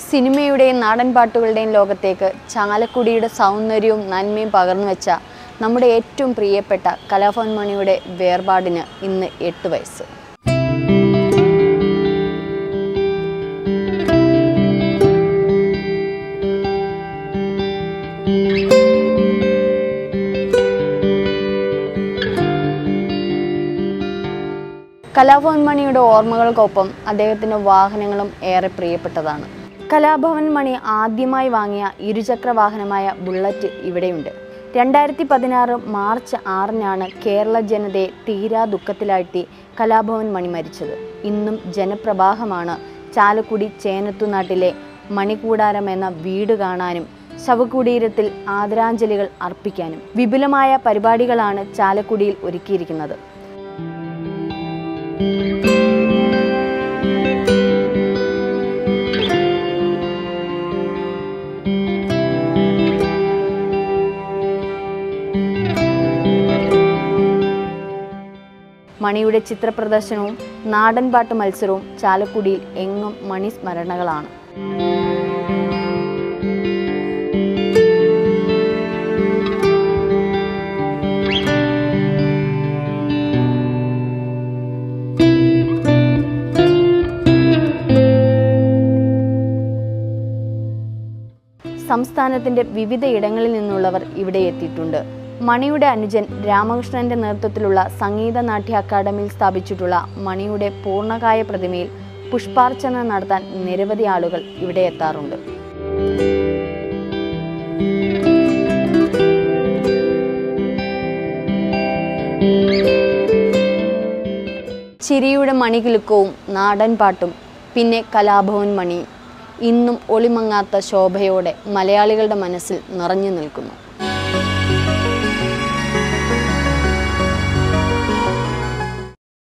സിനിമയുടെയും നാടൻ പാട്ടുകളുടെയും ലോകത്തേക്ക് ചാലക്കുടിയുടെ സൗന്ദര്യവും നന്മയും പകർന്നു വെച്ച നമ്മുടെ ഏറ്റവും പ്രിയപ്പെട്ട കലാഭവൻ മണിയുടെ വേർപാടിന് ഇന്ന് എട്ട് വയസ്സ് കലാഭവൻ മണിയുടെ ഓർമ്മകൾക്കൊപ്പം അദ്ദേഹത്തിൻ്റെ വാഹനങ്ങളും ഏറെ പ്രിയപ്പെട്ടതാണ് കലാഭവൻ മണി ആദ്യമായി വാങ്ങിയ ഇരുചക്ര വാഹനമായ ബുള്ളറ്റ് ഇവിടെയുണ്ട് രണ്ടായിരത്തി പതിനാറ് മാർച്ച് ആറിനാണ് കേരള ജനതയെ തീരാ ദുഃഖത്തിലാഴ്ത്തി കലാഭവൻ മണി മരിച്ചത് ഇന്നും ജനപ്രവാഹമാണ് ചാലക്കുടി ചേനത്തുനാട്ടിലെ മണിക്കൂടാരം എന്ന വീട് കാണാനും ശവകുടീരത്തിൽ ആദരാഞ്ജലികൾ അർപ്പിക്കാനും വിപുലമായ പരിപാടികളാണ് ചാലക്കുടിയിൽ ഒരുക്കിയിരിക്കുന്നത് മണിയുടെ ചിത്രപ്രദർശനവും നാടൻ പാട്ട് മത്സരവും ചാലക്കുടിയിൽ എങ്ങും മണി സ്മരണകളാണ് സംസ്ഥാനത്തിന്റെ വിവിധ ഇടങ്ങളിൽ നിന്നുള്ളവർ ഇവിടെ എത്തിയിട്ടുണ്ട് മണിയുടെ അനുജൻ രാമകൃഷ്ണന്റെ നേതൃത്വത്തിലുള്ള സംഗീത നാട്യ അക്കാദമിയിൽ സ്ഥാപിച്ചിട്ടുള്ള മണിയുടെ പൂർണ്ണകായ പ്രതിമയിൽ പുഷ്പാർച്ചന നടത്താൻ നിരവധി ആളുകൾ ഇവിടെ എത്താറുണ്ട് ചിരിയുടെ മണികിലുക്കവും നാടൻ പാട്ടും പിന്നെ കലാഭവൻ മണിയും ഇന്നും ഒളിമങ്ങാത്ത ശോഭയോടെ മലയാളികളുടെ മനസ്സിൽ നിറഞ്ഞു നിൽക്കുന്നു